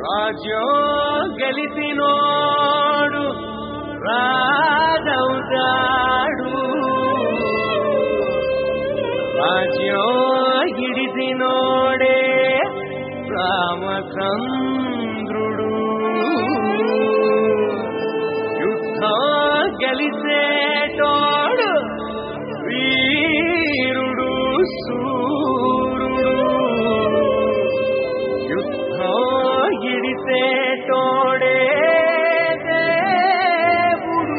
రాజ్యం గెలిసినోడు రాజవుతాడు రాజ్యం గిడిసినోడే రామచంద్రుడు యుద్ధం గెలిసేటోడు వీరుడు సూరుడు యుద్ధం ఇడిసేటోడే దేవుడు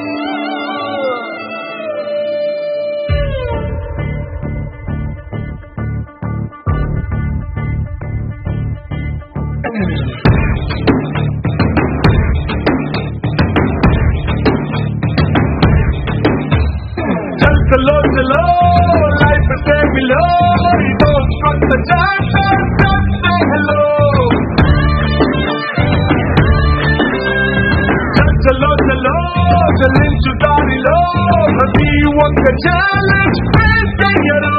चल चलो चलो लाइफ से मिलो दोस्त वक्त जाकर सबसे हेलो चल चलो चलो चैलेंज दारिलो ప్రతి ఒక్క ఛాలెంజ్ ఫేస్ చెయ్యరు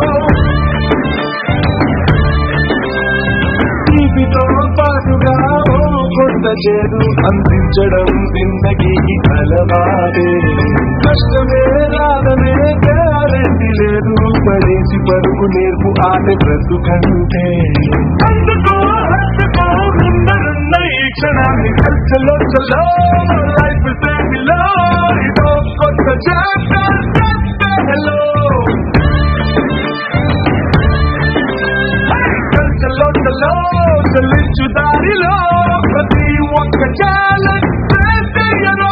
జీవితో పాటుగా ఓ కొత్త చేదు అందించడం జిందగీకి అలవాటే కష్టమే రాదనే గ్యారెంటీ లేదు పడేసి పరుగు నేర్పు ఆట బ్రతుకంటే అందుకో హత్తుకో ముందరున్న ఈ క్షణాన్ని చల్లో చల్లో లైఫ్ సేమిలో ఇదో కొత్త చాప్టర్ హలో చల్లో చల్లో చల్లించు దారిలో ప్రతి ఒక్క ఛాలెంజ్ ఫేస్ చెయ్యరు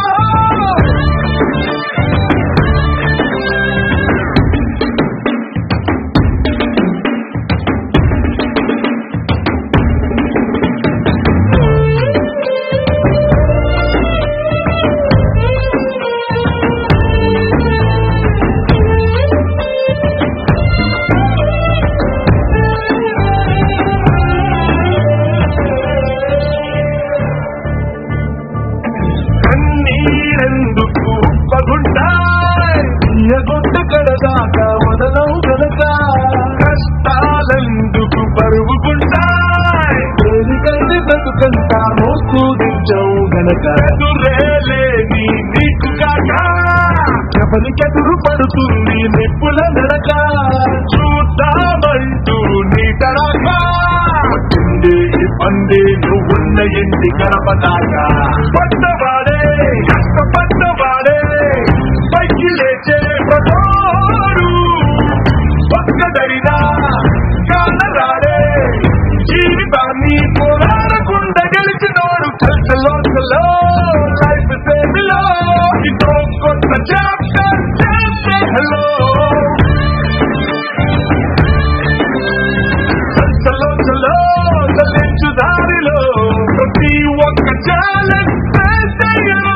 కన్నీరెందుకు పగుంటాయి ఎగొట్ట కడదాకా వదలవు గనక కష్టాలెందుకు పరుగుకుంటాయి దేనికంటే బ్రతుకంతా మోస్తూ దించవు గనక ఎదురేలేని నీకు కాక ఎవరికెదురు పడుతుంది నిప్పుల నడక చూద్దామంటూ నీ తరక వచ్చింది ఇబ్బంది నువ్వున్న ఇంటి గడప దాకా పట్టవాడే కష్టపడ్డవాడే పైకి లేచే ప్రతోడు పక్కదరినా కానరాడే జీవితాన్ని పోరాడకుండా గెలిచినోడు చల్చలో చలో లైఫ్ సేమిలో ఇదో కొత్త చాప్టర్ హలో చల్లో చల్లో చల్లించు దారిలో ప్రతి ఒక్క ఛాలెంజ్ ఫేస్ చెయ్యరు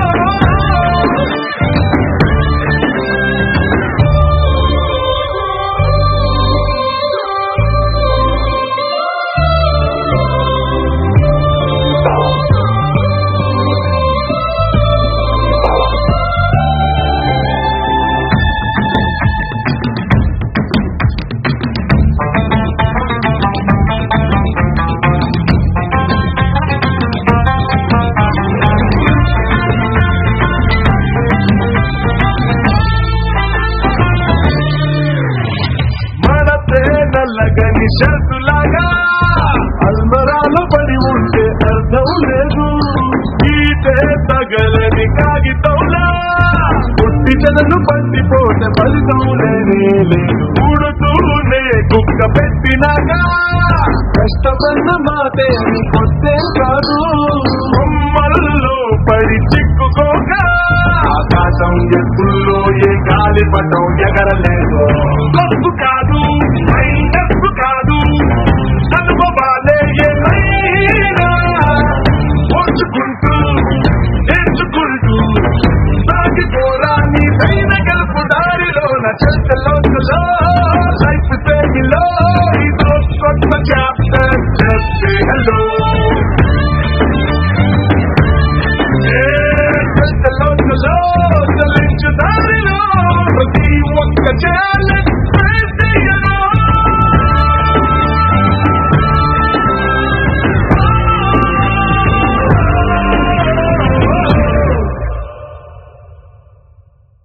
మనతే నల్లగని షర్టులాగా అల్మరాలో పడి ఉంటే అర్థం లేదు గీతే తగలని కాగితంలా పుట్టి చెదను పండిపోతే ఫలితం లేనే లేదు ఊడుతూనే కుక్క పెట్టినాగా కష్టపడిన మాటే కొట్టే కాదు బొమ్మల్లో పడి చిక్కుకోక ఆకాశం ఎత్తుల్లో ఏ గాలి పటం ఎగరలేదు